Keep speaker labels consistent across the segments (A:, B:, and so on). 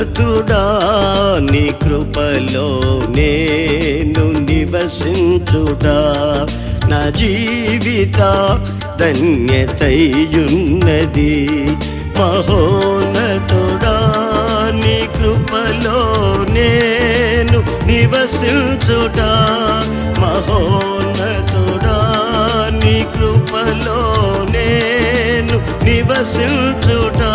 A: మహోన్నతుడా నీ కృపలో నేను నివసించుడా నా జీవిత ధన్యతయున్నది మహోన్నతుడా నీ కృపలో నేను నివసించుడా మహోన్నతుడా నీ కృపలో నేను నివసించుడా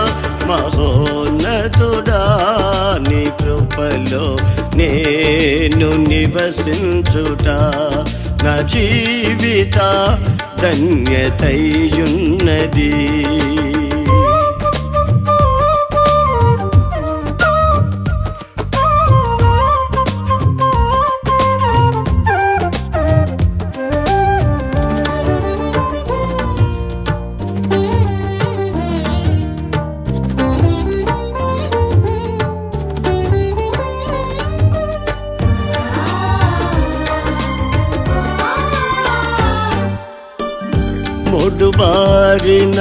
A: మహోన్నతుడా నీ కృపలో నేను నివసించుటా నా జీవిత ధన్యతయున్నది మొడుబారిన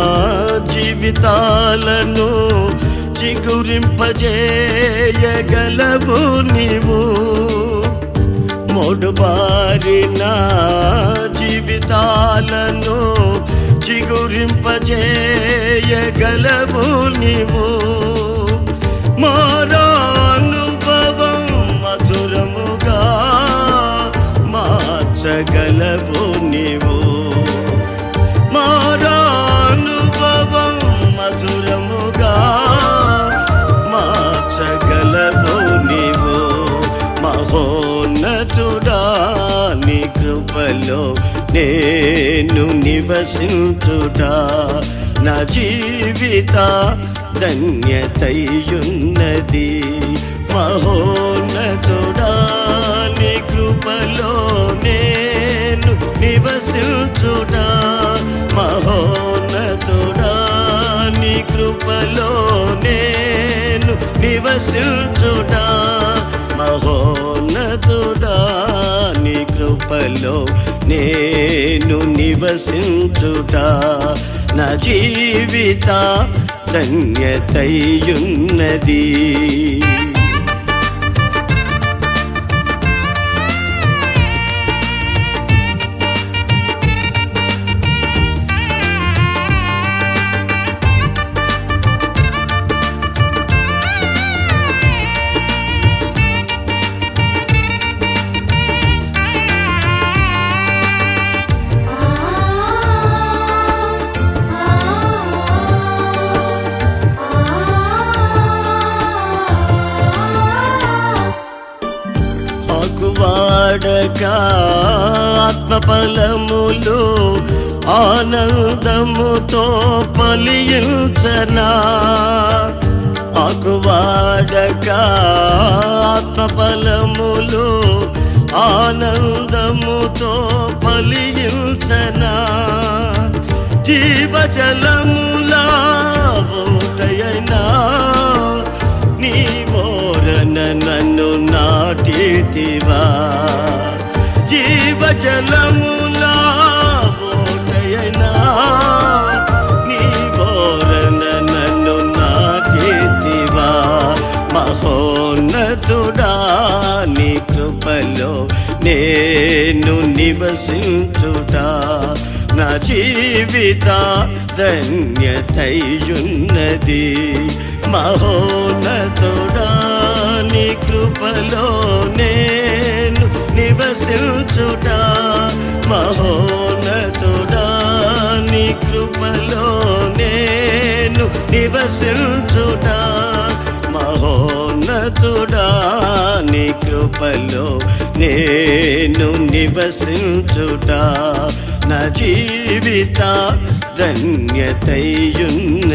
A: జీవితాలను చిగురింపజేయగలవు నీవు మొడుబారిన జీవితాలను చిగురింపజేయగలవు నీవు మారానుభవం మధురముగా మార్చగలవు నీవు మారానుభవం మధురముగా మార్చగలవు నీవు మహోన్నతుడా నీ కృపలో నేను నివసించుడా నా జీవిత ధన్యతయున్నది మహోన్నతుడా నీ కృపలో నేను నివసించుడా మహోన్నతుడా నీ కృపలో నేను నివసించుడా మహోన్నతుడా నీ కృపలో నేను నివసించుడా నా జీవిత ధన్యతయున్నది ఆకువాడక ఆత్మఫలములు ఆనందముతో పలియించనా ఆకువాడక ఆత్మఫలములు ఆనందముతో ఫలించనా జీవజలములా ఓటయనా నీ ఓరన నన్ను నాటితివా జీవజలములా ఓటయనా నీ ఓరన నన్ను నాటితివా మహోన్నతుడా నీ కృపలో నేను నివసించుటా నా జీవిత ధన్యతయున్నది మహోన్నతుడా నీ కృపలో నేను నివసించుటా మహోన్నతుడా నీ కృపలో నేను నివసించుటా మహోన్నతుడా నీ కృపలో నేను నివసించుటా నా జీవిత ధన్యతయున్న